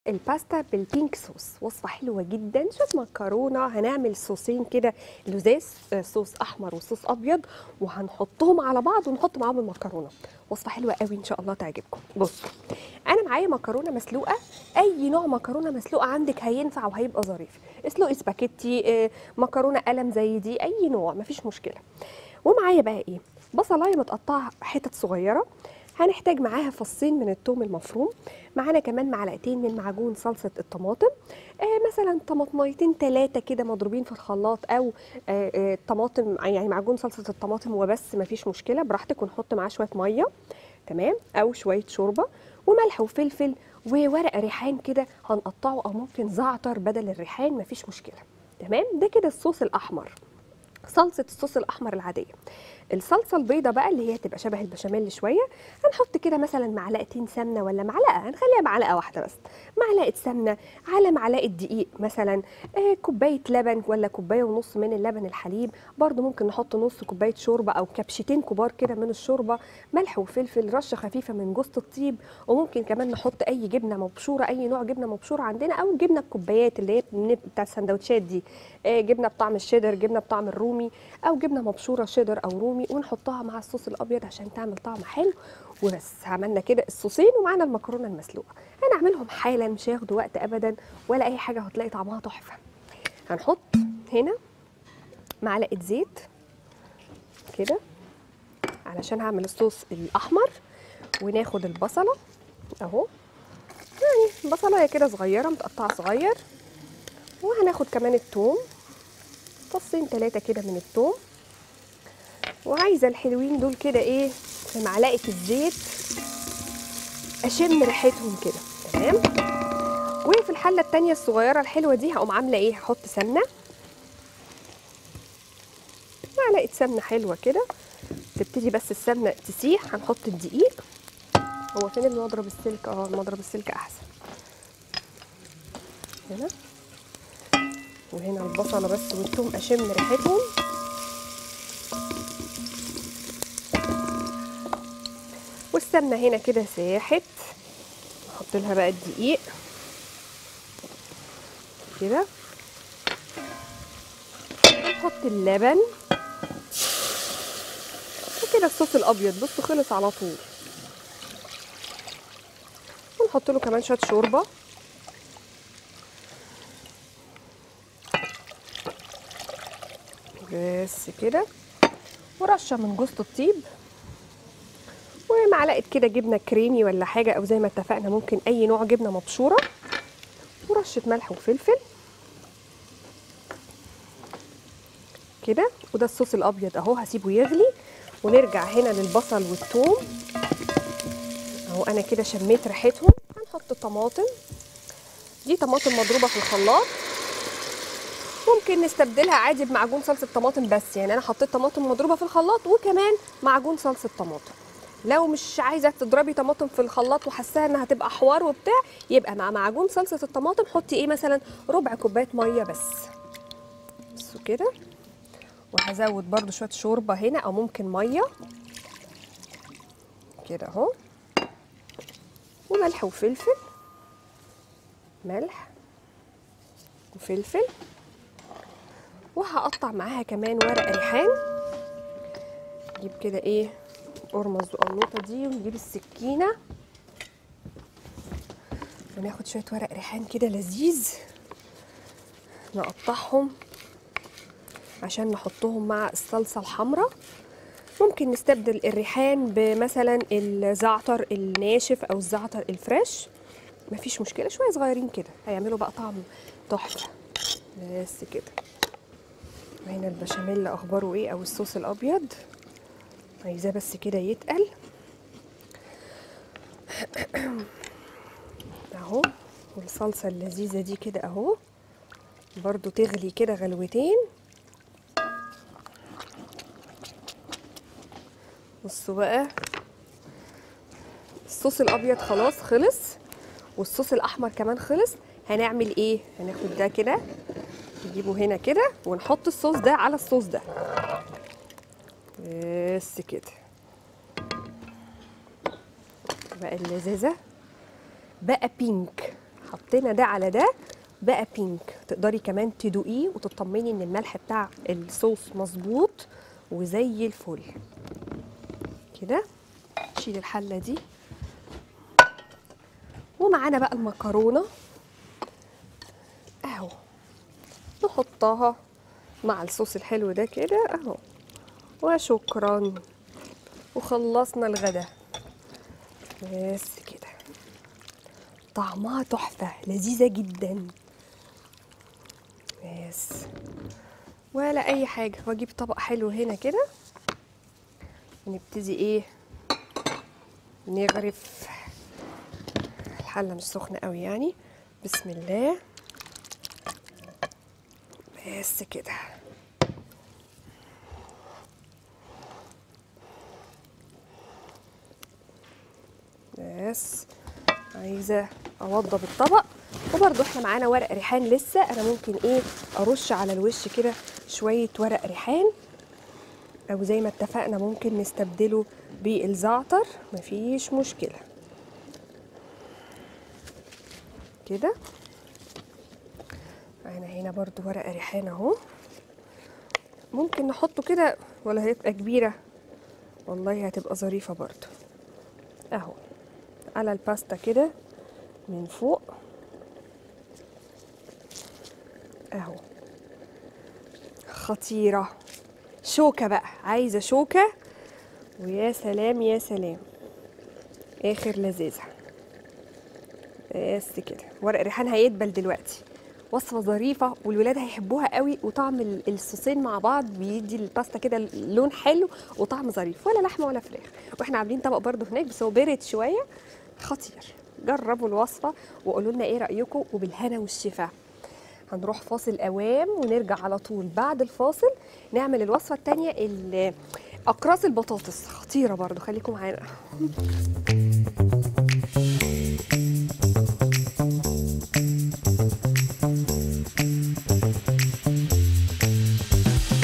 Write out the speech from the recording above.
الباستا بالبينك صوص وصفة حلوة جدا شوية مكرونة هنعمل صوصين كده لزاز آه، صوص أحمر وصوص أبيض وهنحطهم على بعض ونحط معاهم المكرونة وصفة حلوة قوي إن شاء الله تعجبكم بصوا أنا معايا مكرونة مسلوقة أي نوع مكرونة مسلوقة عندك هينفع وهيبقى ظريف اسلقي سباكيتي آه، مكرونة قلم زي دي أي نوع مفيش مشكلة ومعايا بقى إيه بصلاية متقطعة حتت صغيرة هنحتاج معاها فصين من الثوم المفروم معانا كمان معلقتين من معجون صلصه الطماطم آه مثلا طماطميتين ثلاثه كده مضروبين في الخلاط او آه آه طماطم يعني معجون صلصه الطماطم وبس مفيش مشكله براحتك ونحط معاه شويه ميه تمام او شويه شوربه وملح وفلفل وورق ريحان كده هنقطعه او ممكن زعتر بدل الريحان مفيش مشكله تمام ده كده الصوص الاحمر صلصه الصوص الاحمر العاديه الصلصه البيضه بقى اللي هي تبقى شبه البشاميل شويه هنحط كده مثلا معلقتين سمنه ولا معلقه هنخليها معلقه واحده بس معلقه سمنه على معلقه دقيق مثلا آه كوبايه لبن ولا كوبايه ونص من اللبن الحليب برضو ممكن نحط نص كوبايه شوربه او كبشتين كبار كده من الشوربه ملح وفلفل رشه خفيفه من جوز الطيب وممكن كمان نحط اي جبنه مبشوره اي نوع جبنه مبشوره عندنا او جبنه الكوبايات اللي هي من- بتاع السندوتشات دي آه جبنه بطعم الشيدر جبنه بطعم الرومي او جبنه مبشوره شيدر او رومي ونحطها مع الصوص الابيض عشان تعمل طعم حلو وبس عملنا كده الصوصين ومعانا المكرونه المسلوقه هنعملهم حالا مش هياخدوا وقت ابدا ولا اي حاجه هتلاقي طعمها تحفه هنحط هنا معلقه زيت كده علشان هعمل الصوص الاحمر وناخد البصله اهو يعني بصلايه كده صغيره متقطعه صغير وهناخد كمان الثوم فصين ثلاثه كده من الثوم وعايزه الحلوين دول كده ايه في معلقه الزيت اشم ريحتهم كده تمام وفي الحله التانية الصغيره الحلوه دي هقوم عامله ايه هحط سمنه معلقه سمنه حلوه كده تبتدي بس السمنه تسيح هنحط الدقيق هو فين المضرب السلك اه المضرب السلك احسن هنا وهنا البصله بس والثوم اشم ريحتهم والسمنه هنا كده ساحت نحط لها بقى الدقيق كده نحط اللبن وكده الصوص الابيض بصوا خلص على طول ونحط له كمان شويه شوربه بس كده ورشه من جوز الطيب ومعلقه كده جبنه كريمي ولا حاجه او زي ما اتفقنا ممكن اي نوع جبنه مبشوره ورشه ملح وفلفل كده وده الصوص الابيض اهو هسيبه يغلي ونرجع هنا للبصل والثوم اهو انا كده شميت ريحتهم هنحط طماطم دي طماطم مضروبه في الخلاط ممكن نستبدلها عادي بمعجون صلصه طماطم بس يعني انا حطيت طماطم مضروبه في الخلاط وكمان معجون صلصه طماطم لو مش عايزه تضربي طماطم في الخلاط وحاساها انها هتبقى حوار وبتاع يبقى مع معجون صلصه الطماطم حطي ايه مثلا ربع كوبايه ميه بس بصوا كده وهزود برضو شويه شوربه هنا او ممكن ميه كده اهو وملح وفلفل ملح وفلفل وهقطع معاها كمان ورق ريحان نجيب كده ايه قرمز وقلوطه دي ونجيب السكينه وناخد شويه ورق ريحان كده لذيذ نقطعهم عشان نحطهم مع الصلصه الحمراء ممكن نستبدل الريحان بمثلا الزعتر الناشف او الزعتر الفريش مفيش مشكله شويه صغيرين كده هيعملوا بقى طعم تحفه بس كده وهنا البشاميل اخباره ايه او الصوص الابيض عايزاه بس كده يتقل اهو والصلصه اللذيذه دي كده اهو برضو تغلي كده غلوتين بصوا بقى الصوص الابيض خلاص خلص والصوص الاحمر كمان خلص هنعمل ايه هناخد ده كده نجيبه هنا كده ونحط الصوص ده على الصوص ده بس كده بقى اللذاذه بقى بينك حطينا ده على ده بقى بينك تقدري كمان تدوقيه وتطمني ان الملح بتاع الصوص مظبوط وزي الفل كده نشيل الحله دي ومعانا بقى المكرونه اهو نحطها مع الصوص الحلو ده كده اهو وشكرا وخلصنا الغدا بس كده طعمها تحفة لذيذة جدا بس ولا أي حاجة وأجيب طبق حلو هنا كده ونبتدي إيه نغرف الحلة مش سخنة قوي يعني بسم الله بس كده بس عايزه اوضب الطبق وبرده احنا معانا ورق ريحان لسه انا ممكن ايه ارش على الوش كده شويه ورق ريحان او زي ما اتفقنا ممكن نستبدله بالزعتر مفيش مشكله كده معانا هنا برضو ورق ريحان اهو ممكن نحطه كده ولا هيبقى كبيره والله هتبقى ظريفه برضو اهو على الباستا كده من فوق اهو خطيرة شوكة بقى عايزة شوكة ويا سلام يا سلام اخر لذيذة بس كده ورق ريحان هيدبل دلوقتي وصفة ظريفة والولاد هيحبوها قوي وطعم ال- الصوصين مع بعض بيدي الباستا كده لون حلو وطعم ظريف ولا لحمة ولا فراخ واحنا عاملين طبق برضو هناك بس هو بارد شوية خطير جربوا الوصفة وقولوا لنا ايه رأيكم وبالهنا والشفا هنروح فاصل اوام ونرجع على طول بعد الفاصل نعمل الوصفة التانية ال- اقراص البطاطس خطيرة برضو خليكم معانا